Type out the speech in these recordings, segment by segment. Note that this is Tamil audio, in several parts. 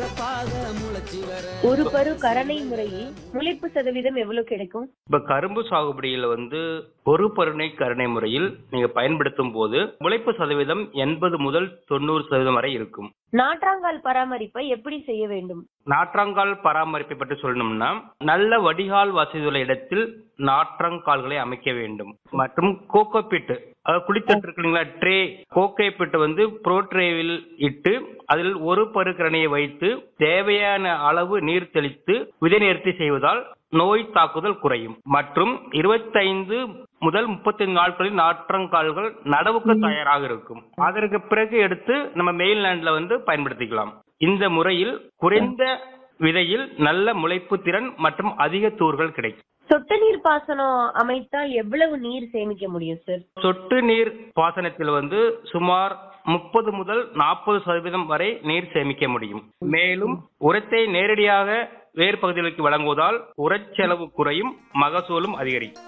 ஒரு பரு கரணை முறையில் முளைப்பு சதவீதம் எவ்வளவு கிடைக்கும் இப்ப கரும்பு சாகுபடியில் வந்து ஒரு பருணை கருணை முறையில் நீங்க பயன்படுத்தும் போது முளைப்பு சதவீதம் எண்பது முதல் தொண்ணூறு சதவீதம் வரை இருக்கும் நாற்றாங்கால் பராமரிப்பை எப்படி செய்ய வேண்டும் நாற்றங்கால் பராமரிப்பை பற்றி சொல்லணும்னா நல்ல வடிகால் வசதியுள்ள இடத்தில் நாற்றங்கால்களை அமைக்க வேண்டும் மற்றும் கோகோபிட் அதாவது குளித்தட்டு இருக்கு இல்லைங்களா ட்ரே கோகோபிட் வந்து ப்ரோ ட்ரேவில் இட்டு அதில் ஒரு பருக்கரணையை வைத்து தேவையான அளவு நீர் தெளித்து விதை நேர்த்தி செய்வதால் நோய் தாக்குதல் குறையும் மற்றும் இருபத்தைந்து முதல் முப்பத்தைந்து நாட்களில் நாற்றங்கால்கள் நடவுக்கு தயாராக இருக்கும் அதற்கு பிறகு எடுத்து நம்ம மெயில் லேண்ட்ல வந்து பயன்படுத்திக்கலாம் இந்த முறையில் குறைந்த விதையில் நல்ல முளைப்பு திறன் மற்றும் அதிக தூர்கள் கிடைக்கும் சொட்டு நீர் பாசனம் அமைத்தால் எவ்வளவு நீர் சேமிக்க முடியும் சார் சொட்டு நீர் பாசனத்தில் வந்து சுமார் முப்பது முதல் நாற்பது சதவீதம் வரை நீர் சேமிக்க முடியும் மேலும் உரத்தை நேரடியாக வேர் பகுதிகளுக்கு வழங்குவதால் உரச்செலவு குறையும் மகசூலும் அதிகரிக்கும்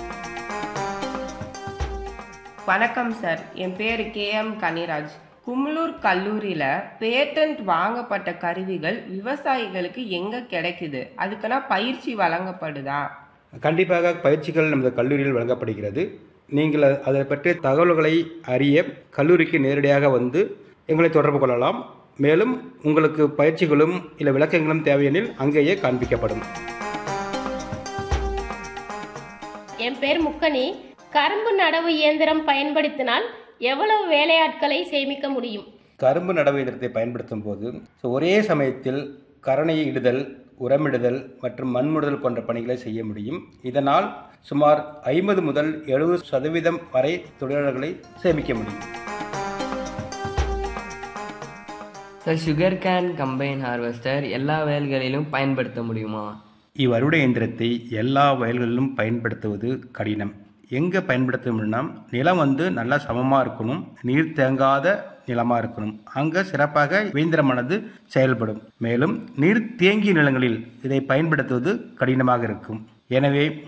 வணக்கம் சார் என் பேர் கே எம் கனிராஜ் கும்ளூர் கல்லூரியில் பேட்டன்ட் வாங்கப்பட்ட கருவிகள் விவசாயிகளுக்கு எங்கே கிடைக்குது அதுக்குன்னா பயிற்சி வழங்கப்படுதா கண்டிப்பாக பயிற்சிகள் நமது கல்லூரியில் வழங்கப்படுகிறது நீங்கள் அதை பற்றிய தகவல்களை அறிய கல்லூரிக்கு நேரடியாக வந்து எங்களை தொடர்பு கொள்ளலாம் மேலும் உங்களுக்கு பயிற்சிகளும் இல்லை விளக்கங்களும் தேவையெனில் அங்கேயே காண்பிக்கப்படும் என் பேர் முக்கனி கரும்பு நடவு இயந்திரம் பயன்படுத்தினால் எவ்வளவு வேலையாட்களை சேமிக்க முடியும் கரும்பு நடவு இயந்திரத்தை பயன்படுத்தும் போது ஸோ ஒரே சமயத்தில் கரணையை இடுதல் உரமிடுதல் மற்றும் மண்முடுதல் போன்ற பணிகளை செய்ய முடியும் இதனால் சுமார் ஐம்பது முதல் எழுபது சதவீதம் வரை தொழிலாளர்களை சேமிக்க முடியும் sir sugarcane combine harvester எல்லா வயல்களிலும் பயன்படுத்த முடியுமா இவ்வறுவடை இயந்திரத்தை எல்லா வயல்களிலும் பயன்படுத்துவது கடினம் எங்கே பயன்படுத்தணும்னா நிலம் வந்து நல்லா சமமாக இருக்கணும் நீர் தேங்காத நிலமாக இருக்கணும் அங்கே சிறப்பாக இயந்திரமானது செயல்படும் மேலும் நீர் தேங்கிய நிலங்களில் இதை பயன்படுத்துவது கடினமாக இருக்கும் எனவே